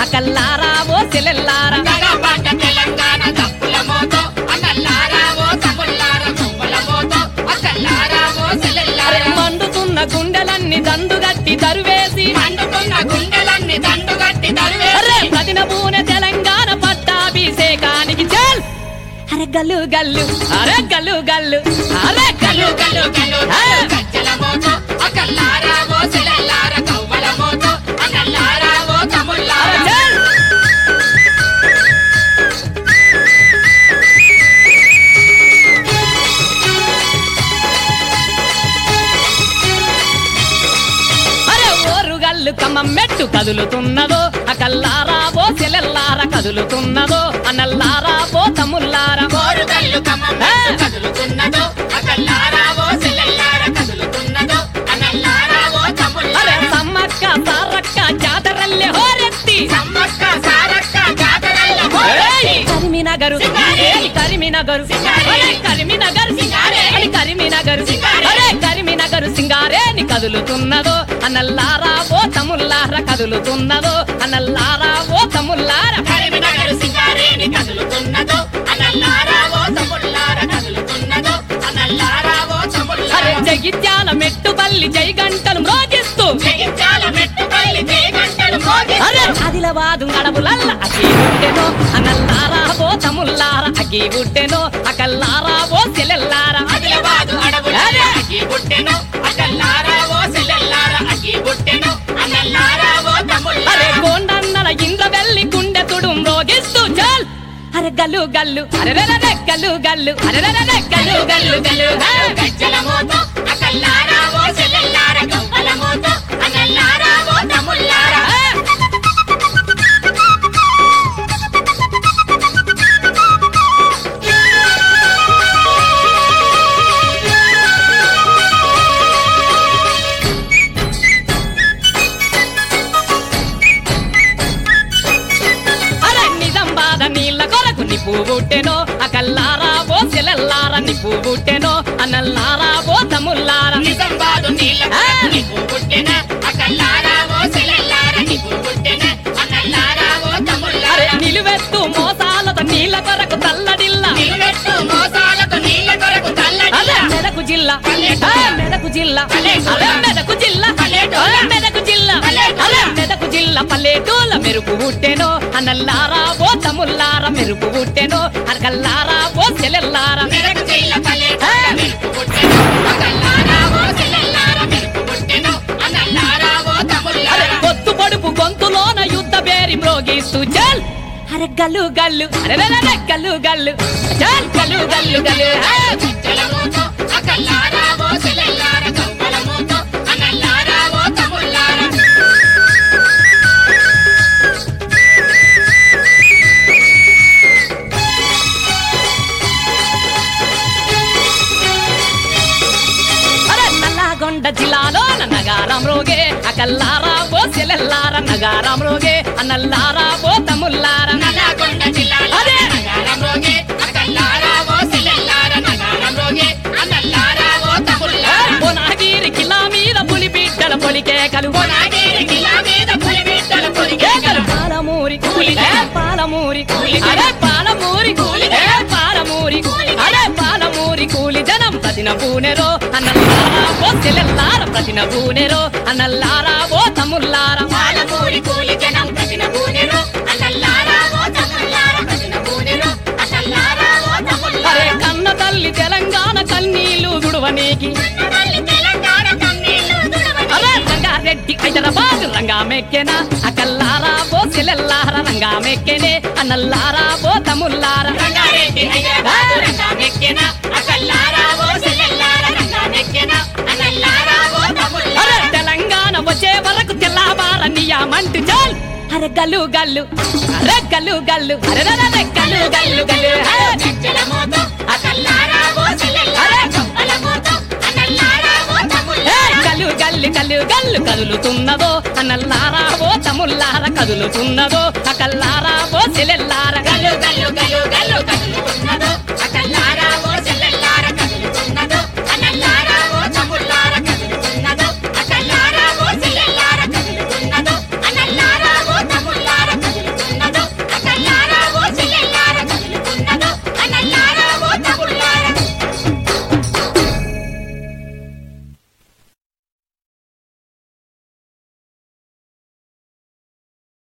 అకల్లారా ఓ సెలెల్లారా గడపడ్డ తెలంగాణ తప్పుల మోతో అన్నల్లారా ఓ తమ్ముళ్ళారా కొవ్వల మోతో అక్కల్లారా ఓ అరే చెల్లెల్లారా మండుతున్న గుండెలన్నీ దండుగట్టి తరువేసి మండుతున్న గుండెలన్నీ దండుగట్టి అరే తరివేసి ప్రతిన పూనె తెలంగాణ పట్టాభిషేకానికి చల్ అరే గల్లు గల్లు అరే గల్లు గల్లు అరే గల్లు గల్లు గల్లు గల్లు ఆ! గల్లు గజ్జల మోతో అక్కల్లారా ఓ చెల్లెల్లారా కొవ్వల మోతో అన్నల్లారా ఓ అరే తమ్ముళ్ళారా చల్ అరే ఓరుగల్లు కమ్మం మెట్టు కదులుతున్నదో అకల్లారా ఓ సెలెల్లారా కదులుతున్నదో అన్నల్లారా ఓ తమ్ముల్లారా కోరు కల్లు కమ్మం ఆ! కదులుతున్నదో అక్కల్లారా ఓ చెల్లెల్లారా కదులుతున్నదో అన్నల్లారా ఓ అరే తమ్ముళ్ళారా సమ్మక్క సారక్క జాతరల్లె హోరెత్తి సమ్మక్క సారక్క జాతరల్ల ఏయ్! పోరెత్తి. కరిమినగరు సింగారే! ఏయ్ కరిమినగరు సింగారే! అరే కరిమినగరు సింగారే! అని కరిమినగరు సింగారే! అరే కరిమినగరు సింగారేని కదులుతున్నదో అన్నల్లారా ఓ తమ్ముల్లారా కదులుతున్నదో అన్నల్లారా ఓ తమ్ముల్లారా కరీంనగర్ సింగారేని కదులుతున్నదో అన్నల్లారా ఓ తమ్ముళ్ళారా కదులుతున్నదో అన్నల్లారా ఓ అరే తమ్ముళ్ళారా జగిత్యాల మెట్టుపల్లి జై గంటలు మ్రోగిస్తూ జగించాల మెట్టుపల్లి జయగంటలు అరే మోగిస్తూ ఆదిలబాదు అడవులల్ల అగ్గి గుట్టెనో అన్నల్లారా ఓ తమ్ముల్లారా అగ్గి గుట్టెనో అకల్లారా ఓ సెలెల్లారా ఆదిలాబాదు అడవుల అగ్గి బుట్టెను అక్కల్లారా ఓ సెల్లెల్లారా అగ్గి బుట్టెను అన్నల్లారా ఓ అరే తమ్ముళ్ళారా గోండన్నల ఇంద్ర వెళ్ళి గుండె తుడు మ్రోగిస్తూ చాల్ అరే గల్లు గల్లు అరే రే రే రే గల్లు గల్లు అరే రే రే రే గల్లు గల్లు గల్లు హే! గజ్జల మోతో అక్కల్లారా ఓ సెల్లెల్లారా గవ్వల మోతో అన్నల్లారా ఓ తమ్ముళ్ళారా హే! అరే నిజం బాధ నీళ్ళ కొరకు నిప్పు బుట్టెనో అకల్లారా ఓ సెలెల్లారా నిప్పు బుట్టెనో అన్నల్లారా ఓ తమ్ముల్లారా నిజం బాదు నీళ్ళ కొరకు నీకు పుట్టిన అక్కల్లారా ఓ సెల్లెల్లారా నీకు పుట్టిన అన్నల్లారా ఓ అరే తమ్ముళ్ళారా నిలువెత్తు మోసాలతో నీళ్ళ కొరకు తల్లడిల్లా నిలబెట్టు మోసాలతో నీళ్ళ కొరకు అదే తల్లడిల్లా మెదకు జిల్లా పల్లెటూరు. అదే మెదకు జిల్లా పల్లెటూరు. అదే మెదకు జిల్లా పల్లెటూరు. అదే మెదకు జిల్లా పల్లెటూరు. అదే మెదకు జిల్లా పల్లెటూళ్ళ మెరుపు పుట్టెనో అన్నల్లారా ఓ తమ్ముల్లారా మెరుపు పుట్టెనో అనకల్లారా ఓ సెలెల్లారా మెరకు చెయ్యిల పల్లెటూళ్ళ మెరుపు పుట్టెను. అక్కల్లారా ఓ సెల్లెల్లారా మెరుపు పుట్టెను. అన్నల్లారా ఓ అరే తమ్ముళ్ళారా. పొత్తు పొడుపు గొంతులోన యుద్ధ బేరి మ్రోగిస్తూ చల్ అరే గల్లు గల్లు అరే రే రే రే గల్లు గల్లు చల్ గల్లు గల్లు గల్లు హే! గజ్జల మోతో అక్కల్లారా ఓ సెల్లెల్లారా గవ్వల మోతో అన్నల్లారా ఓ తమ్ముళ్ళారా. అరే నల్లగొండ జిల్లాలో నగారం రోగే అకల్లారా ఓ సెలెల్లారా నగారం రోగే అన్నల్లారా ఓ తమ్ముల్లారా నల్లగొండ జిల్లాలో అదే. నగారం రోగే, అక్కల్లారా ఓ సెల్లెల్లారా నగారం రోగే, అన్నల్లారా ఓ తమ్ముళ్ళారా. పునాగిరి కిలా మీద పులి బిడ్డల పొలికేకలు కొనాగిరి కిలా మీద పులి బిడ్డలు పొదిగేకలు. కేకలు పాలమూరి కూలి ఏ పాలమూరి కూలి అరే పాలమూరి కూలి ఏ పాలమూరి కూలి అరే పాలమూరి కూలి జనం ప్రతిన పూనెరో అన్నల్లారా ఓ సెలెల్లార ప్రతిన పూనెరో అన్నల్లారా ఓ తమ్ముల్లారా పాలమూరి కూలి జనం కఠిన బూనెరు, అన్నల్లారా ఓ తమ్ముళ్ళారా కఠిన బూనెరు, అన్నల్లారా ఓ అరే తమ్ముళ్ళారా. కన్న తల్లి తెలంగాణ కన్నీళ్లు గుడువనీకి కన్నతల్లి తెలంగాణ కన్నీళ్లు తుడవని. అరే రంగారెడ్డి హైదరాబాద్ రంగా మెక్కెనా అకల్లారా ఓ సెలెల్లారా రంగా మెక్కెనే అన్నల్లారా ఓ తమ్ముల్లారా రంగారెడ్డి హైదరాబాద్ రంగామెక్కెన, అక్కల్లారా ఓ సెల్లెల్లారా రంగామెక్కెన, అన్నల్లారా ఓ తమ్ముళ్ళారా. అరే తెలంగాణ వచ్చే వరకు తెల్లవార నియమంటు చాల్ అరే గల్లు గల్లు అరే గల్లు గల్లు అరే రే రే రే గల్లు గల్లు గల్లు హే! గజ్జల మోతో, అక్కల్లారా ఓ సెల్లెల్లారా గవ్వల మోతో, అన్నల్లారా ఓ ఏ తమ్ముళ్ళారా. గల్లు గల్లు గల్లు గల్లు కదులుతున్నదో అన్నల్లారా ఓ తమ్ముల్లారా కదులుతున్నదో అకల్లారా ఓ సెలెల్లారా